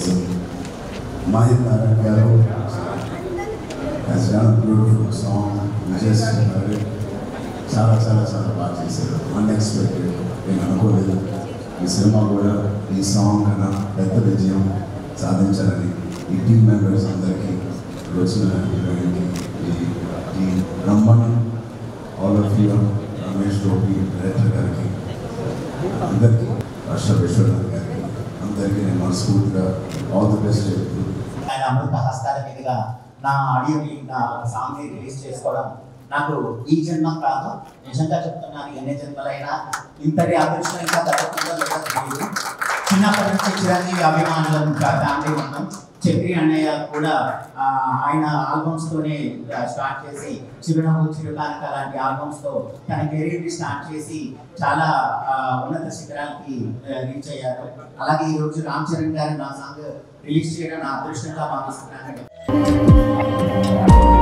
So మహిళ నారాయణ గారు has done a beautiful song. We just heard it. చాలా చాలా చాలా బాగా చేశారు అన్ఎక్స్పెక్టెడ్ నేను అనుకోలేదు ఈ సినిమా కూడా ఈ సాంగ్ కన్నా పెద్ద విజయం సాధించాలని ఈ టీమ్ మెంబర్స్ అందరికీ వచ్చిన హీరోయిన్కి ఈ ఈ రమ్మన్ all of you Ramesh Gopi director గారికి అందరికీ హర్ష విశ్వనాథ్ గారికి అందరికీ నేను మనస్ఫూర్తిగా ఆల్ ది బెస్ట్ చెప్తూ ఆయన అమృత హస్తాల మీదుగా నా ఆడియోని నా సాంగ్ రిలీజ్ చేసుకోవడం నాకు ఈ జన్మం కాదు నిజంగా చెప్తున్నాను ఎన్ని జన్మలైనా ఇంతటి అదృష్టం ఇంకా దక్కుతుందో లేదో తెలియదు చిన్నప్పటి నుంచి చిరంజీవి అభిమానులం ఫ్యామిలీ మొత్తం చక్రి అన్నయ్య కూడా ఆ, ఆయన ఆల్బమ్స్ తోనే స్టార్ట్ చేసి చిరునవ్వు చిరుకానక లాంటి ఆల్బమ్స్ తో తన కెరీర్ ని స్టార్ట్ చేసి చాలా ఆ, ఉన్నత శిఖరాలకి రీచ్ అయ్యారు అలాగే ఈ రోజు రామ్ చరణ్ గారు నా సాంగ్ రిలీజ్ చేయడం నా అదృష్టంగా భావిస్తున్నాను